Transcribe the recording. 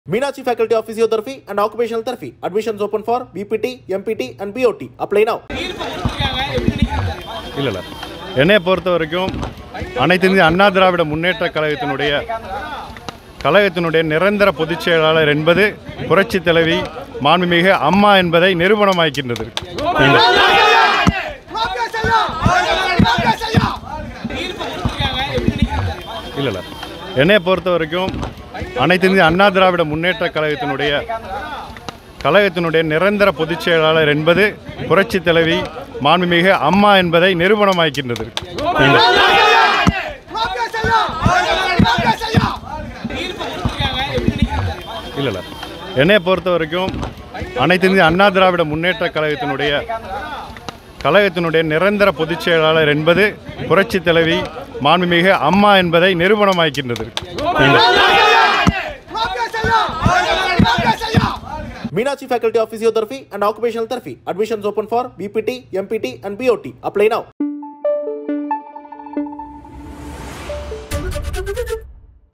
Meenakshi Faculty of Physiotherapy and Occupational Therapy. Admissions open for BPT, MPT and BOT. Apply now. இல்லை இல்லை என்னை பொறுத்த வரைக்கும் அனைத்து இந்திய அண்ணா திராவிட முன்னேற்ற கழகத்தினுடைய கழகத்தினுடைய நிரந்தர பொதுச் செயலாளர் என்பது புரட்சி தலைவி மாண்புமிகு அம்மா என்பதை நிரூபணமாக்கின்றது இல்லை இல்லை இல்லை என்னை பொறுத்த வரைக்கும் அனைத்து இந்திய அண்ணா திராவிட முன்னேற்ற கழகத்தினுடைய கழகத்தினுடைய நிரந்தர பொதுச் செயலாளர் என்பது புரட்சி தலைவி மாண்புமிகு அம்மா என்பதை நிரூபணமாக்கின்றது இல்லை இல்லை இல்லை என்னை பொறுத்த வரைக்கும் அனைத்து இந்திய அண்ணா திராவிட முன்னேற்ற கழகத்தினுடைய கழகத்தினுடைய நிரந்தர பொதுச் செயலாளர் என்பது புரட்சி தலைவி மாண்புமிகு அம்மா என்பதை நிரூபணமாக்கின்றது இல்லை Meenakshi Faculty of Physiotherapy and Occupational Therapy. Admissions open for BPT, MPT and BOT. Apply now.